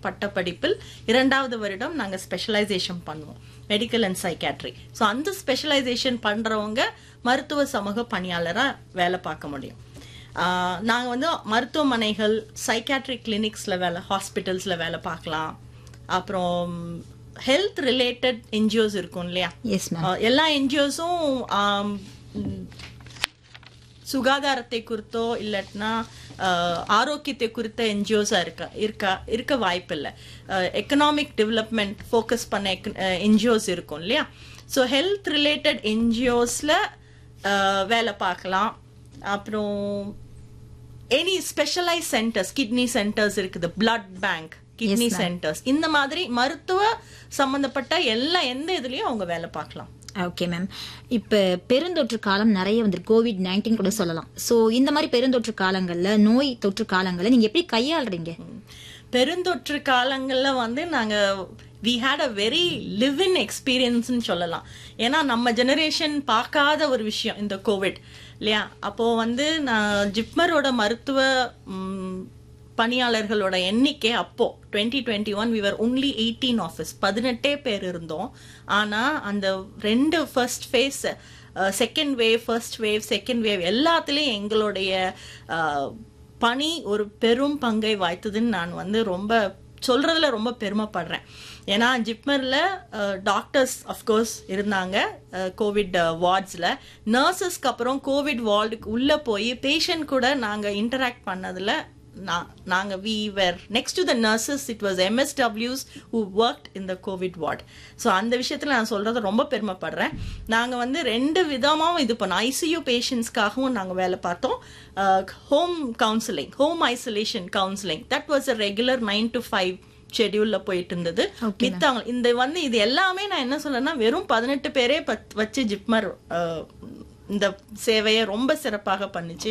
பட்டப்படிப்பில் இரண்டாவது வருடம் நாங்கள் ஸ்பெஷலைசேஷன் பண்ணுவோம் மெடிக்கல் அண்ட் சைக்காட்ரி ஸோ அந்த ஸ்பெஷலைசேஷன் பண்ணுறவங்க மருத்துவ சமூக பணியாளராக வேலை பார்க்க முடியும் நாங்கள் வந்து மருத்துவமனைகள் சைக்காட்ரிக் கிளினிக்ஸில் வேலை ஹாஸ்பிட்டல்ஸில் வேலை பார்க்கலாம் அப்புறம் ஹெல்த் ரிலேட்டட் என்ஜிஓஸ் இருக்கும் இல்லையா எஸ் மேம் ஆஹ் எல்லா என்ஜிஓஸும் சுகாதாரத்தை குறித்தோ இல்லட்டினா ஆஹ் ஆரோக்கியத்தை குறித்த என்ஜிஓஸாக இருக்க இருக்கா இருக்க வாய்ப்பில்லை எக்கனாமிக் டெவலப்மெண்ட் ஃபோக்கஸ் பண்ண என்ஜிஓஸ் இருக்கும் இல்லையா ஸோ ஹெல்த் ரிலேட்டட் என்ஜிஓஸில் வேலை பார்க்கலாம் அப்புறம் any specialise centres kidney centres இருக்குது பிளட் பேங்க் கிட்னி சென்டர்ஸ் இந்த மாதிரி மருத்துவ சம்பந்தப்பட்ட எல்லா எந்த இதுலயும் அவங்க வேலை பார்க்கலாம் ஓகே மேம் இப்ப பெருந்தொற்று காலம் நிறைய வந்து கோவிட் நைன்டீன் கூட சொல்லலாம் சோ இந்த மாதிரி பெருந்தொற்று காலங்கள்ல நோய் தொற்று காலங்கள்ல நீங்க எப்படி கையாளுறீங்க பெருந்தொற்று காலங்கள்ல வந்து நாங்க we had a very live in எக்ஸ்பீரியன்ஸ்னு சொல்லலாம் ஏன்னா நம்ம ஜெனரேஷன் பார்க்காத ஒரு விஷயம் இந்த கோவிட் இல்லையா அப்போ வந்து நான் ஜிப்மரோட மருத்துவ ம், பணியாளர்களோட எண்ணிக்கை அப்போ twenty twenty one we were only eighteen office பதினெட்டே பேர் இருந்தோம் ஆனா அந்த ரெண்டு first phase second wave first wave second wave எல்லாத்துலேயும் எங்களுடைய அஹ், பணி ஒரு பெரும் பங்கை வாய்த்ததுன்னு நான் வந்து ரொம்ப சொல்றதுல ரொம்ப பெருமைப்படுறேன் ஏன்னா ஜிப்மர்ல டாக்டர்ஸ் அஃப்கோர்ஸ் இருந்தாங்க கோவிட் வார்ட்ஸில் நர்சஸ்க்கு அப்புறம் கோவிட் வார்டுக்கு உள்ளே போய் பேஷண்ட் கூட நாங்கள் இன்டராக்ட் பண்ணதில் நான் நாங்கள் we were next to the nurses it was எம்எஸ்டபிள்யூஸ் who work in the COVID ward so அந்த விஷயத்தில் நான் சொல்கிறத ரொம்ப பெருமைப்படுறேன் நாங்கள் வந்து ரெண்டு விதமாகவும் இது பண்ணோம் ஐசியூ பேஷண்ட்ஸ்க்காகவும் நாங்கள் வேலை பார்த்தோம் home counselling home isolation counselling that was a regular nine to five ஷெடியூல்ல போயிட்டு இருந்தது மித்தவங்க இந்த வந்து இது எல்லாமே நான் என்ன சொல்றேன்னா வெறும் பதினெட்டு பேரே பத்- வச்சு ஜிப்மர் அஹ், இந்த சேவையை ரொம்ப சிறப்பாக பண்ணுச்சு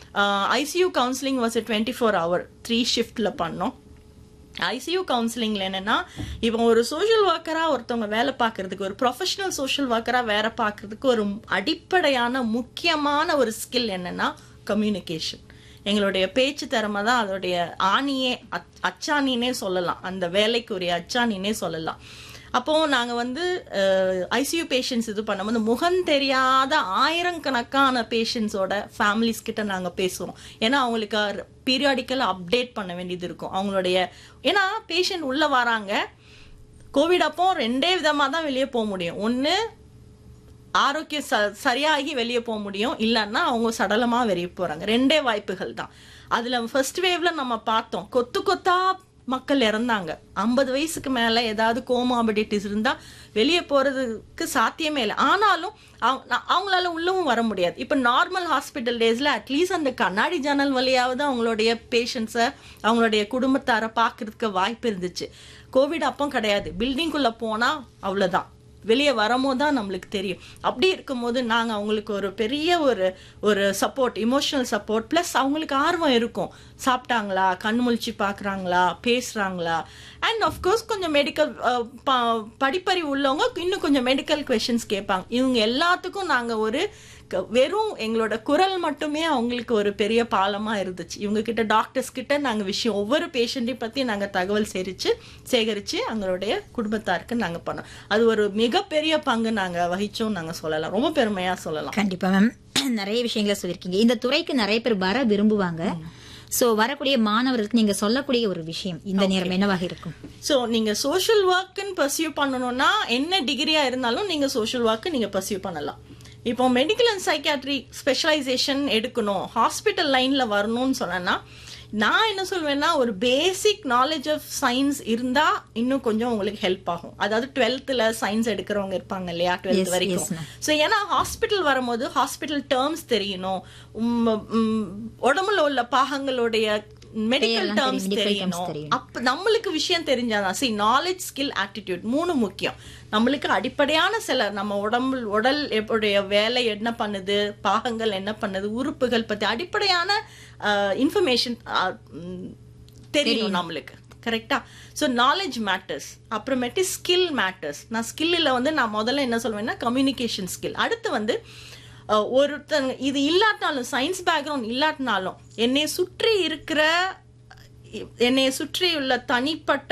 ICU counselling was twenty four hour three ஷிஃப்ட்ல பண்ணோம் ஐசியூ கவுன்சிலிங்ல என்னன்னா இவன் ஒரு சோஷியல் ஒர்க்கரா ஒருத்தவங்க வேலை பார்க்கறதுக்கு ஒரு ப்ரொஃபஷனல் சோஷியல் ஒர்க்கரா வேலை பார்க்கறதுக்கு ஒரு அடிப்படையான முக்கியமான ஒரு ஸ்கில் என்னன்னா கம்யூனிகேஷன் எங்களுடைய பேச்சு திறமை தான் அதோடைய ஆணியே அச்- அச்சாணினே சொல்லலாம் அந்த வேலைக்குரிய அச்சாணினே சொல்லலாம் அப்போ நாங்க வந்து ஐசியூ பேஷண்ட்ஸ் இது பண்ணும்போது முகம் தெரியாத ஆயிரக்கணக்கான பேஷண்ட்ஸோட ஃபேமிலிஸ் கிட்ட நாங்க பேசுவோம் ஏன்னா அவங்களுக்கு பீரியாடிக்கல் அப்டேட் பண்ண வேண்டியது இருக்கும் அவங்களுடைய ஏன்னா பேஷண்ட் உள்ள வராங்க கோவிட் அப்போ ரெண்டே விதமா தான் வெளியே போக முடியும் ஒன்னு ஆரோக்கியம் ச- சரியாகி வெளியே போக முடியும் இல்லைன்னா அவங்க சடலமா வெளியே போறாங்க ரெண்டே வாய்ப்புகள் தான் அதுல ஃபர்ஸ்ட் வேவ்ல நம்ம பார்த்தோம் கொத்து கொத்தா மக்கள் இறந்தாங்க ஐம்பது வயசுக்கு மேல ஏதாவது கோமாபிடிட்டிஸ் இருந்தா வெளியே போறதுக்கு சாத்தியமே இல்லை ஆனாலும் அவங்க- நா- அவங்களால உள்ளவும் வர முடியாது இப்ப நார்மல் ஹாஸ்பிட்டல் டேஸ்ல அட்லீஸ்ட் அந்த கண்ணாடி ஜன்னல் வழியாவது அவங்களுடைய பேஷண்ட்ஸை அவங்களுடைய குடும்பத்தாரை பார்க்கறதுக்கு வாய்ப்பு இருந்துச்சு கோவிட் அப்போ கிடையாது பில்டிங்குள்ள போனா அவ்வளவுதான் வெளியே வரும்போது தான் நம்மளுக்கு தெரியும் அப்படி இருக்கும்போது நாங்கள் அவங்களுக்கு ஒரு பெரிய ஒரு ஒரு சப்போர்ட் இமோஷனல் சப்போர்ட் ப்ளஸ் அவங்களுக்கு ஆர்வம் இருக்கும் சாப்பிட்டாங்களா கண் முழிச்சு பார்க்குறாங்களா பேசுகிறாங்களா அண்ட் ஆஃப்கோர்ஸ் கொஞ்சம் மெடிக்கல் படிப்பறிவு உள்ளவங்க இன்னும் கொஞ்சம் மெடிக்கல் கொஷின்ஸ் கேட்பாங்க இவங்க எல்லாத்துக்கும் நாங்கள் ஒரு க- வெறும் எங்களோட குரல் மட்டுமே அவங்களுக்கு ஒரு பெரிய பாலமா இருந்துச்சு இவங்க கிட்ட டாக்டர்ஸ் கிட்ட நாங்க விஷயம் ஒவ்வொரு பேஷண்ட்டையும் பத்தி நாங்க தகவல் சேரிச்சு சேகரிச்சு அவங்களுடைய குடும்பத்தாருக்கு நாங்க பண்ணோம் அது ஒரு மிகப்பெரிய பங்கு நாங்க வகிச்சோம் நாங்க சொல்லலாம் ரொம்ப பெருமையா சொல்லலாம் கண்டிப்பா மேம் நிறைய விஷயங்களை சொல்லியிருக்கீங்க இந்த துறைக்கு நிறைய பேர் வர விரும்புவாங்க சோ வரக்கூடிய மாணவர்களுக்கு நீங்க சொல்லக்கூடிய ஒரு விஷயம் இந்த நேரம் என்னவாக இருக்கும் ஸோ நீங்க சோஷியல் ஒர்க்குன்னு பர்சியூ பண்ணணும்னா என்ன டிகிரியா இருந்தாலும் நீங்க சோஷியல் ஒர்க்கு நீங்க பர்சியூ பண்ணலாம் இப்போ மெடிக்கல் அண்ட் சைக்காட்ரி ஸ்பெஷலைசேஷன் எடுக்கணும் ஹாஸ்பிட்டல் லைன்ல வரணும்னு சொன்னேன்னா நான் என்ன சொல்வேன்னா ஒரு பேசிக் நாலேஜ் ஆஃப் சயின்ஸ் இருந்தா இன்னும் கொஞ்சம் உங்களுக்கு ஹெல்ப் ஆகும் அதாவது டுவெல்த்ல சயின்ஸ் எடுக்கிறவங்க இருப்பாங்க இல்லையா டுவெல்த் Yes, yes, வரைக்கும் ma'am. ஸோ ஏன்னா ஹாஸ்பிட்டல் வரும்போது ஹாஸ்பிட்டல் டேர்ம்ஸ் தெரியணும் உம், உம், உடம்புல உள்ள பாகங்களுடைய மெடிக்கல் பெயரெல்லாம் டேர்ம்ஸ் தெரியும், medical terms தெரியணும் தெரியணும். அப்ப நம்மளுக்கு விஷயம் தெரிஞ்சாதான் சி நாலேஜ் ஸ்கில் ஆட்டிடியூட் மூணு முக்கியம் நம்மளுக்கு அடிப்படையான சில நம்ம உடம்பு உடல் எப்படிய வேலை என்ன பண்ணுது பாகங்கள் என்ன பண்ணுது உறுப்புகள் பத்தி அடிப்படையான இன்ஃபர்மேஷன் தெரியும் நம்மளுக்கு கரெக்டா ஸோ நாலேஜ் மேட்டர்ஸ் அப்புறமேட்டு ஸ்கில் மேட்டர்ஸ் நான் ஸ்கில்லில் வந்து நான் முதல்ல என்ன சொல்வேன்னா கம்யூனிகேஷன் ஸ்கில் அடுத்து வந்து அஹ், ஒருத்தங்க இது இல்லாட்டினாலும் சயின்ஸ் பேக்ரவுண்ட் இல்லாட்டினாலும் என்னை சுற்றி இருக்கிற என்னை சுற்றியுள்ள தனிப்பட்ட